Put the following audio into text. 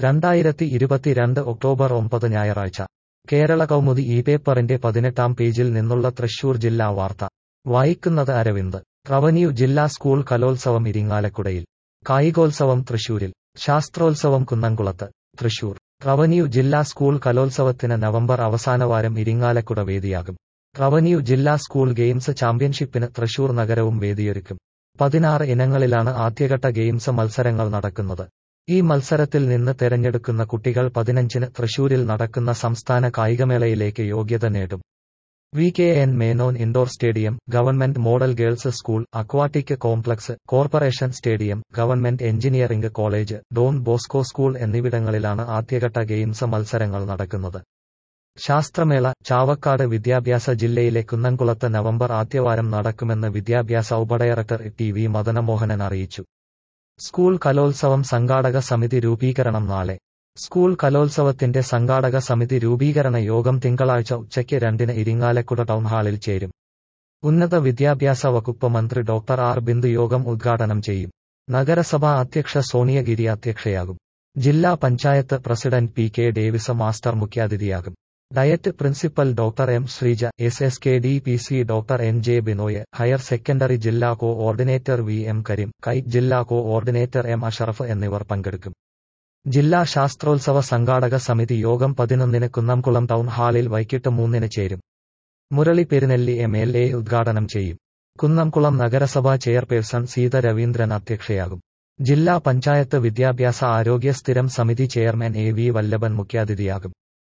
രണ്ടായിരത്തി ഇരുപത്തിരണ്ട് ഒക്ടോബർ ഒമ്പത് ഞായറാഴ്ച കേരള കൗമുദി ഈ പേപ്പറിന്റെ പതിനെട്ടാം പേജിൽ നിന്നുള്ള തൃശൂർ ജില്ലാ വാർത്ത വായിക്കുന്നത് അരവിന്ദ് റവന്യൂ ജില്ലാ സ്കൂൾ കലോത്സവം ഇരിങ്ങാലക്കുടയിൽ കായികോത്സവം തൃശൂരിൽ ശാസ്ത്രോത്സവം കുന്നംകുളത്ത് തൃശൂർ റവന്യൂ ജില്ലാ സ്കൂൾ കലോത്സവത്തിന് നവംബർ അവസാനവാരം ഇരിങ്ങാലക്കുട വേദിയാകും റവന്യൂ ജില്ലാ സ്കൂൾ ഗെയിംസ് ചാമ്പ്യൻഷിപ്പിന് തൃശൂർ നഗരവും വേദിയൊരുക്കും പതിനാറ് ഇനങ്ങളിലാണ് ആദ്യഘട്ട ഗെയിംസ് മത്സരങ്ങൾ നടക്കുന്നത് ഈ മത്സരത്തിൽ നിന്ന് തെരഞ്ഞെടുക്കുന്ന കുട്ടികൾ പതിനഞ്ചിന് തൃശൂരിൽ നടക്കുന്ന സംസ്ഥാന കായികമേളയിലേക്ക് യോഗ്യത നേടും V K N Menon indoor stadium government model girls school aquatic complex corporation stadium government engineering college Don Bosco school എന്നിവിടങ്ങളിലാണ് ആദ്യഘട്ട ഗെയിംസ് മത്സരങ്ങൾ നടക്കുന്നത് ശാസ്ത്രമേള ചാവക്കാട് വിദ്യാഭ്യാസ ജില്ലയിലെ കുന്നംകുളത്ത് നവംബർ ആദ്യവാരം നടക്കുമെന്ന് വിദ്യാഭ്യാസ ഉപഡയറക്ടർ ടി വി മദനമോഹനൻ അറിയിച്ചു സ്കൂൾ കലോത്സവം സംഘാടക സമിതി രൂപീകരണം നാളെ സ്കൂൾ കലോത്സവത്തിന്റെ സംഘാടക സമിതി രൂപീകരണ യോഗം തിങ്കളാഴ്ച ഉച്ചയ്ക്ക് രണ്ടിന് ഇരിങ്ങാലക്കുട ടൗൺ ഹാളിൽ ചേരും ഉന്നത വിദ്യാഭ്യാസ വകുപ്പ് മന്ത്രി ഡോക്ടർ ആർ ബിന്ദു യോഗം ഉദ്ഘാടനം ചെയ്യും നഗരസഭാ അധ്യക്ഷ സോണിയഗിരി അധ്യക്ഷയാകും ജില്ലാ panchayat president P K Davis master മുഖ്യാതിഥിയാകും DIET principal doctor M Sreeja S S K D P C doctor N J Binoy higher secondary ജില്ലാ coordinator V M Kareem KITE ജില്ലാ കോ ഓർഡിനേറ്റർ എം അഷറഫ് എന്നിവർ പങ്കെടുക്കും ജില്ലാ ശാസ്ത്രോത്സവ സംഘാടക സമിതി യോഗം പതിനൊന്നിന് കുന്നംകുളം ടൗൺ ഹാളിൽ വൈകിട്ട് മൂന്നിന് ചേരും Murali Perunelli M L A ഉദ്ഘാടനം ചെയ്യും കുന്നംകുളം നഗരസഭാ ചെയർപേഴ്സൺ സീത രവീന്ദ്രൻ അധ്യക്ഷയാകും ജില്ലാ പഞ്ചായത്ത് വിദ്യാഭ്യാസ ആരോഗ്യ സ്ഥിരം സമിതി ചെയർമാൻ എ വി വല്ലഭൻ മുഖ്യാതിഥിയാകും